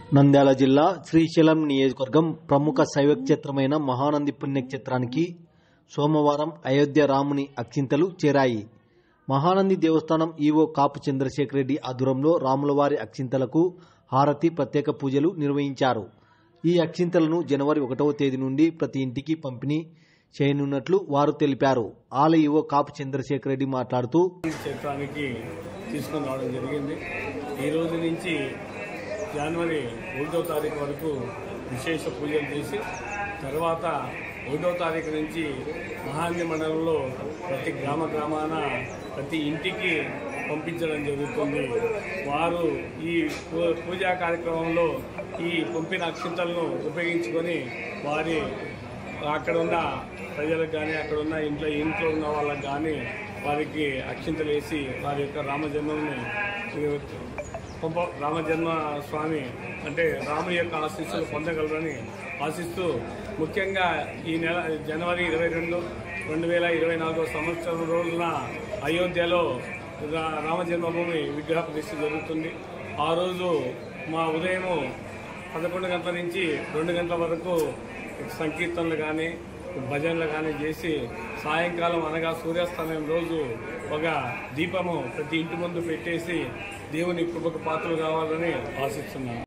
నంద్యాల జిల్లా శ్రీశైలం నియోజకవర్గం ప్రముఖ శైవక్షేత్రమైన మహానంది పుణ్యక్షేత్రానికి సోమవారం అయోధ్య రాముని అక్షింతలు చేరాయి మహానంది దేవస్థానం ఈవో కాపు చంద్రశేఖర్ రెడ్డి ఆధ్వర్యంలో రాములవారి అక్షింతలకు హారతి ప్రత్యేక పూజలు నిర్వహించారు ఈ అక్షింతలను జనవరి ఒకటవ తేదీ నుండి ప్రతి ఇంటికి పంపిణీ చేయనున్నట్లు వారు తెలిపారు ఆలయ ఈవో కాపు చంద్రశేఖర్ రెడ్డి మాట్లాడుతూ ఈ క్షేత్రానికి తీసుకొని రావడం జరిగింది ఈ రోజు నుంచి జనవరి ఒకటో తారీఖు వరకు విశేష పూజలు చేసి తర్వాత ఒకటో తారీఖు నుంచి మహాంది మండలంలో ప్రతి గ్రామ గ్రామాన ప్రతి ఇంటికి పంపించడం జరుగుతుంది వారు ఈ పూ- పూజా కార్యక్రమంలో ఈ పంపిన అక్షింతలను ఉపయోగించుకొని వారి అక్కడ ఉన్న ప్రజలకు కానీ అక్కడ ఉన్న ఇంట్లో ఇంట్లో ఉన్న వాళ్ళకి కానీ వారికి అక్షింతలు వేసి వారి యొక్క రామజన్మని పంప రామజన్మ స్వామి అంటే రాముని యొక్క ఆశీస్సులు పొందగలరని ఆశిస్తూ ముఖ్యంగా ఈ నెల జనవరి ఇరవై రెండు రెండు వేల ఇరవై నాలుగో సంవత్సరం రోజున అయోధ్యలో రా- రామజన్మభూమి విగ్రహ ప్రతిష్ఠ జరుగుతుంది ఆ రోజు మా ఉదయము పదకొండు గంటల నుంచి రెండు గంటల వరకు సంకీర్తనలు కానీ భజనలు కానీ చేసి సాయంకాలం అనగా సూర్యాస్తమయం రోజు ఒక దీపము ప్రతి ఇంటి ముందు పెట్టేసి దేవుని కృపకు పాత్రలు కావాలని ఆశిస్తున్నాను